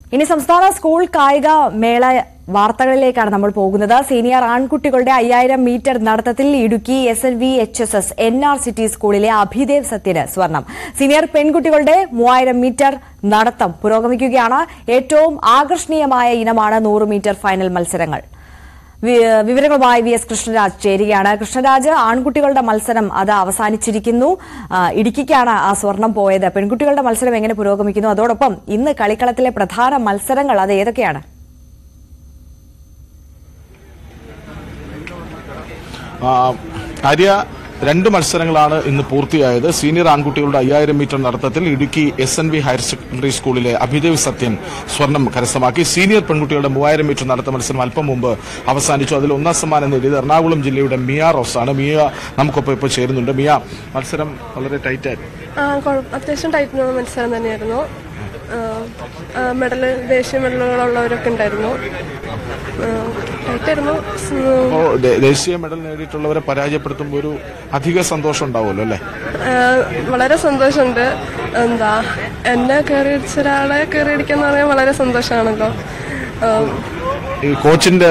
ഇനി സംസ്ഥാന സ്കൂൾ കായിക മേള വാർത്തകളിലേക്കാണ് നമ്മൾ പോകുന്നത് സീനിയർ ആൺകുട്ടികളുടെ അയ്യായിരം മീറ്റർ നടത്തത്തിൽ Idukki S L V H S S N R city സ്കൂളിലെ അഭിദേവ് സത്യന് സ്വർണം സീനിയർ പെൺകുട്ടികളുടെ മൂവായിരം മീറ്റർ നടത്തം പുരോഗമിക്കുകയാണ് ഏറ്റവും ആകർഷണീയമായ ഇനമാണ് നൂറ് മീറ്റർ ഫൈനൽ മത്സരങ്ങൾ വി- വിവരങ്ങളുമായി വി എസ് കൃഷ്ണരാജ് ചേരുകയാണ് കൃഷ്ണരാജ് ആൺകുട്ടികളുടെ മത്സരം അത് അവസാനിച്ചിരിക്കുന്നു ആ, ഇടുക്കിക്കാണ് ആ സ്വർണം പോയത് പെൺകുട്ടികളുടെ മത്സരം എങ്ങനെ പുരോഗമിക്കുന്നു അതോടൊപ്പം ഇന്ന് കളിക്കളത്തിലെ പ്രധാന മത്സരങ്ങൾ അത് ഏതൊക്കെയാണ് ആ, ആര്യ രണ്ട് മത്സരങ്ങളാണ് ഇന്ന് പൂർത്തിയായത് സീനിയർ ആൺകുട്ടികളുടെ അയ്യായിരം മീറ്റർ നടത്തത്തിൽ Idukki S N V higher secondary സ്കൂളിലെ അഭിദേവ് സത്യൻ സ്വർണം കരസ്ഥമാക്കി സീനിയർ പെൺകുട്ടികളുടെ മൂവായിരം മീറ്റർ നടത്ത മത്സരം അല്പം മുമ്പ് അവസാനിച്ചു അതിൽ ഒന്നാം സമ്മാനം നേടിയത് എറണാകുളം ജില്ലയുടെ മിയ റോസ് ആണ് മിയ നമുക്കൊപ്പം ഇപ്പോൾ ചേരുന്നുണ്ട് മിയ മത്സരം വളരെ ടൈറ്റ് ആയിരുന്നു ആ കുഴപ്പ- അത്യാവശ്യം ടൈറ്റ് മത്സരം തന്നെയായിരുന്നു ആ, ആ, മെഡല് ദേശീയ മെഡലുകളുള്ളവരൊക്കെ ഉണ്ടായിരുന്നു ആ, ടൈറ്റായിരുന്നു സ്- അപ്പോൾ ദേ- ദേശീയ മെഡൽ നേടിയിട്ടുള്ളവരെ പരാജയപ്പെടുത്തുമ്പോൾ ഒരു അധിക സന്തോഷം ഉണ്ടാവുമല്ലോ അല്ലേ ആ, വളരെ സന്തോഷമുണ്ട് എന്താ എന്നെ കയറി അടിച്ച ഒരാളെ കയറി അടിക്കാന്ന് പറയാൻ വളരെ സന്തോഷമാണല്ലോ ആ, ഈ കോച്ചിന്റെ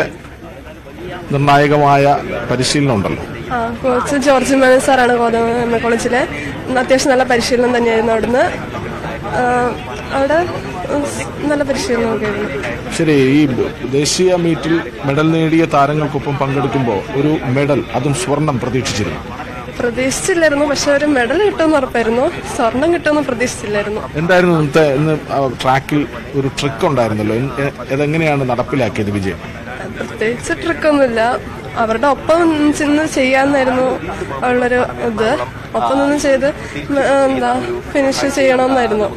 നിർണായകമായ പരിശീലനം ഉണ്ടല്ലോ ആ കോച്ച് ജോർജ് മേനൻ സാറാണ് കോതമ എം എ കോളേജിലെ അത്യാവശ്യം നല്ല പരിശീലനം തന്നെയായിരുന്നു അവിടുന്ന് ആ, അവിടെ സ് നല്ല പരിശീലനമൊക്കെ ആയിരുന്നു ശരി ഈ ദേശീയ മീറ്റിൽ മെഡൽ നേടിയ താരങ്ങൾക്കൊപ്പം പങ്കെടുക്കുമ്പോൾ ഒരു മെഡൽ അതും സ്വർണം പ്രതീക്ഷിച്ചിരുന്നു പ്രതീക്ഷിച്ചില്ലായിരുന്നു പക്ഷെ ഒരു മെഡൽ കിട്ടുമെന്ന് ഉറപ്പായിരുന്നു സ്വർണം കിട്ടുമെന്ന് പ്രതീക്ഷിച്ചില്ലായിരുന്നു എന്തായിരുന്നു ഇന്നത്തെ ഇന്ന് ആ ട്രാക്കിൽ ഒരു ട്രിക്ക് ഉണ്ടായിരുന്നല്ലോ എൻ- എ- അതെങ്ങനെയാണ് നടപ്പിലാക്കിയത് വിജയം പ്രത്യേകിച്ച് ട്രിക്കൊന്നുമില്ല അവരുടെ ഒപ്പം ചെന്ന് ചെയ്യാന്നായിരുന്നു ഉള്ളൊരു ഇത് ഒപ്പം നിന്ന് ചെയ്ത് ഉം, എന്താ ഫിനിഷ് ചെയ്യണമെന്നായിരുന്നു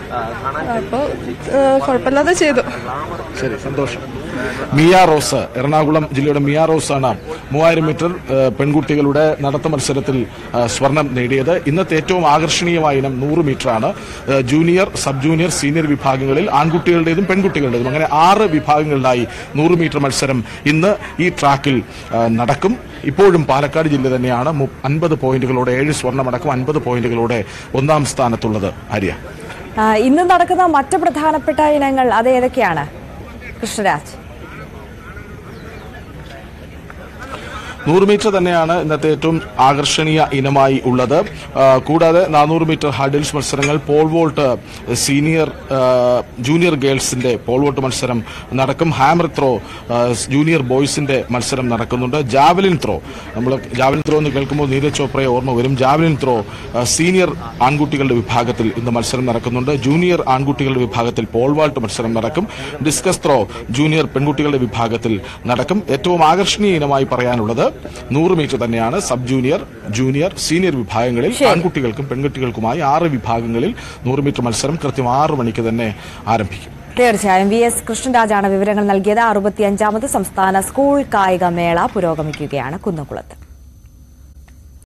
അപ്പോൾ കുഴപ്പമില്ലാതെ ചെയ്തു ശരി സന്തോഷം മിയ റോസ് എറണാകുളം ജില്ലയുടെ മിയ റോസ് ആണ് മൂവായിരം മീറ്റർ ആ, പെൺകുട്ടികളുടെ നടത്ത മത്സരത്തിൽ ആ, സ്വർണം നേടിയത് ഇന്നത്തെ ഏറ്റവും ആകർഷണീയമായ ഇനം നൂറ് മീറ്ററാണ് ആ, ജൂനിയർ സബ് ജൂനിയർ സീനിയർ വിഭാഗങ്ങളിൽ ആൺകുട്ടികളുടേതും പെൺകുട്ടികളുടേതും അങ്ങനെ ആറ് വിഭാഗങ്ങളിലായി നൂറ് മീറ്റർ മത്സരം ഇന്ന് ഈ ട്രാക്കിൽ ആ, നടക്കും ഇപ്പോഴും പാലക്കാട് ജില്ല തന്നെയാണ് അൻപത് പോയിന്റുകളോടെ ഏഴ് സ്വർണ്ണമടക്കം അൻപത് പോയിന്റുകളോടെ ഒന്നാം സ്ഥാനത്തുള്ളത് ഹരിയ ആ, ഇന്ന് നടക്കുന്ന മറ്റ് പ്രധാനപ്പെട്ട ഇനങ്ങൾ അത് ഏതൊക്കെയാണ് കൃഷ്ണരാജ് നൂറ് മീറ്റർ തന്നെയാണ് ഇന്നത്തെ ഏറ്റവും ആകർഷണീയ ഇനമായി ഉള്ളത് ആ, കൂടാതെ നാനൂറ് മീറ്റർ ഹഡിൽസ് മത്സരങ്ങൾ പോൾ വോൾട്ട് സീനിയർ ആ, ജൂനിയർ ഗേൾസിന്റെ പോൾ വോൾട്ട് മത്സരം നടക്കും ഹാമർ ത്രോ ആ, ജൂനിയർ ബോയ്സിന്റെ മത്സരം നടക്കുന്നുണ്ട് ജാവലിൻ ത്രോ നമ്മൾ ജാവലിൻ ത്രോ എന്ന് കേൾക്കുമ്പോൾ നീരജ് ചോപ്രയെ ഓർമ്മ വരും ജാവലിൻ ത്രോ ആ, സീനിയർ ആൺകുട്ടികളുടെ വിഭാഗത്തിൽ ഇന്ന് മത്സരം നടക്കുന്നുണ്ട് ജൂനിയർ ആൺകുട്ടികളുടെ വിഭാഗത്തിൽ പോൾ വാൾട്ട് മത്സരം നടക്കും ഡിസ്കസ് ത്രോ ജൂനിയർ പെൺകുട്ടികളുടെ വിഭാഗത്തിൽ നടക്കും ഏറ്റവും ആകർഷണീയ ഇനമായി പറയാനുള്ളത് നൂറ് മീറ്റർ തന്നെയാണ് സബ് ജൂനിയർ ജൂനിയർ സീനിയർ വിഭാഗങ്ങളിൽ ശരി. ആൺകുട്ടികൾക്കും പെൺകുട്ടികൾക്കുമായി ആറ് വിഭാഗങ്ങളിൽ നൂറ് മീറ്റർ മത്സരം കൃത്യം ആറ് മണിക്ക് തന്നെ ആരംഭിക്കും തീർച്ചയായും വി എസ് കൃഷ്ണരാജാണ് വിവരങ്ങൾ നൽകിയത് അറുപത്തിയഞ്ചാമത് സംസ്ഥാന സ്കൂൾ കായിക മേള പുരോഗമിക്കുകയാണ് കുന്നംകുളത്ത്